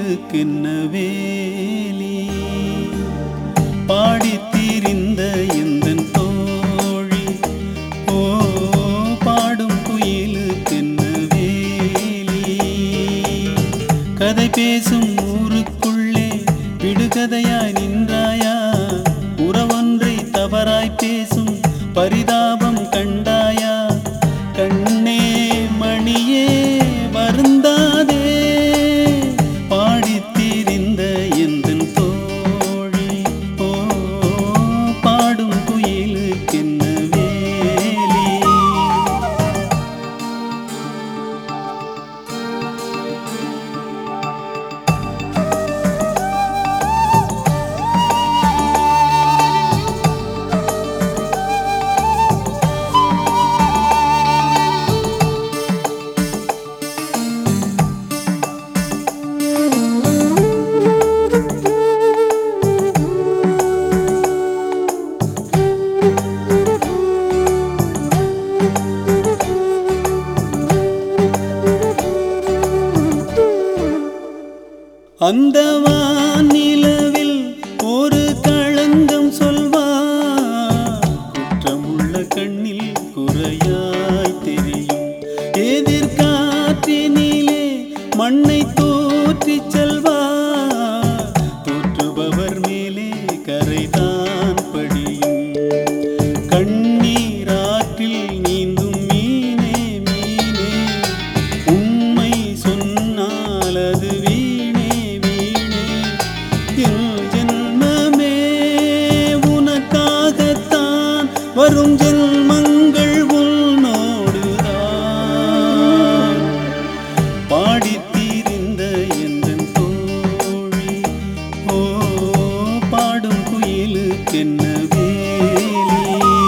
குயிலுக்கென்ன வேலி பாடித் திரிந்த எந்தன் தோழி ஓ பாடும் குயிலுக்கென்ன வேலி கதை பேசும் ஊருக்குள்ளே விடுகதையாய் நின்றாயா உறவொன்றை தவறாய் பேசும் பரிதாபம் கண்டாயா கண்ணே மணியே வருந்தாதே பாடித் திரிந்த எந்தன் தோழி ஓ பாடும் குயிலுக்கென்ன வேலி அந்த வானிலவில் ஒரு களங்கம் சொல்வார் குற்றமுள்ள கண்ணில் குறையாய் தெரியும் எதிர்காற்றினிலே மண்ணை தூற்றி செல்வார் தூற்றுபவர் மேலே கரைதான் படியும் கண்ணீராற்றில் நீந்தும் மீனே மீனே உண்மை சொன்னால் அது வீணே வீணே என் ஜென்மமே உனக்காகத்தான் வரும் ஜென்மங்கள் உன்னோடுதான் பாடித் தீரிந்த எந்தன் தோழி ஓ பாடும் குயிலுக்கென்ன வேலி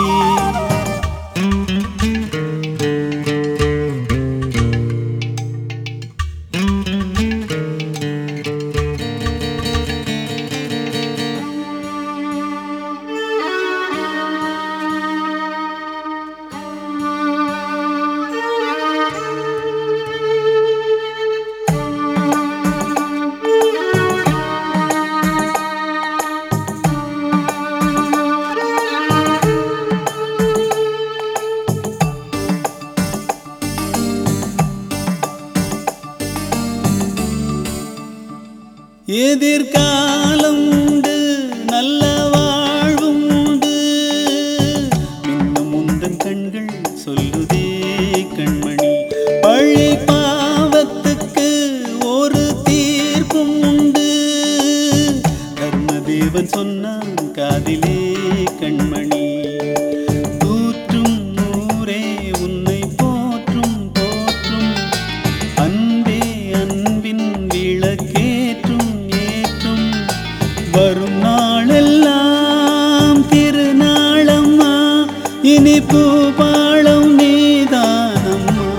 எதிர்காலம் உண்டு நல்ல வாழ்வும் உண்டு மின்னும் முந்தன் கண்கள் சொல்லுதே கண்மணி பழி பாவத்துக்கு ஒரு தீர்ப்பும் உண்டு தர்மதேவன் சொன்னான் காதிலே கண்மணி தூற்றும் ஊரே உன்னை போற்றும் போற்றும் அன்பே அன்பின் விளக்கேற்றும் ஏற்றும் வரும் நாளெல்லாம் திருநாளம்மா இனிப்பு பாழம் நீதானம்மா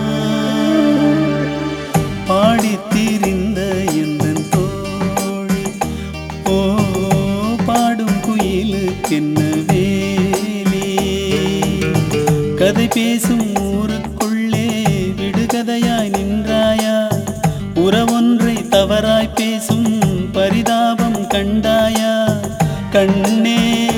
பாடித் திரிந்த எந்தன் தோழி ஓ பாடும் குயிலுக்கென்ன வேலி கதை பேசும் ஊருக்குள்ளே விடுகதையாய் நின்றாயா உறவொன்றை தவறாய் பேசும் பரிதாபம் கண்டாயா கண்ணே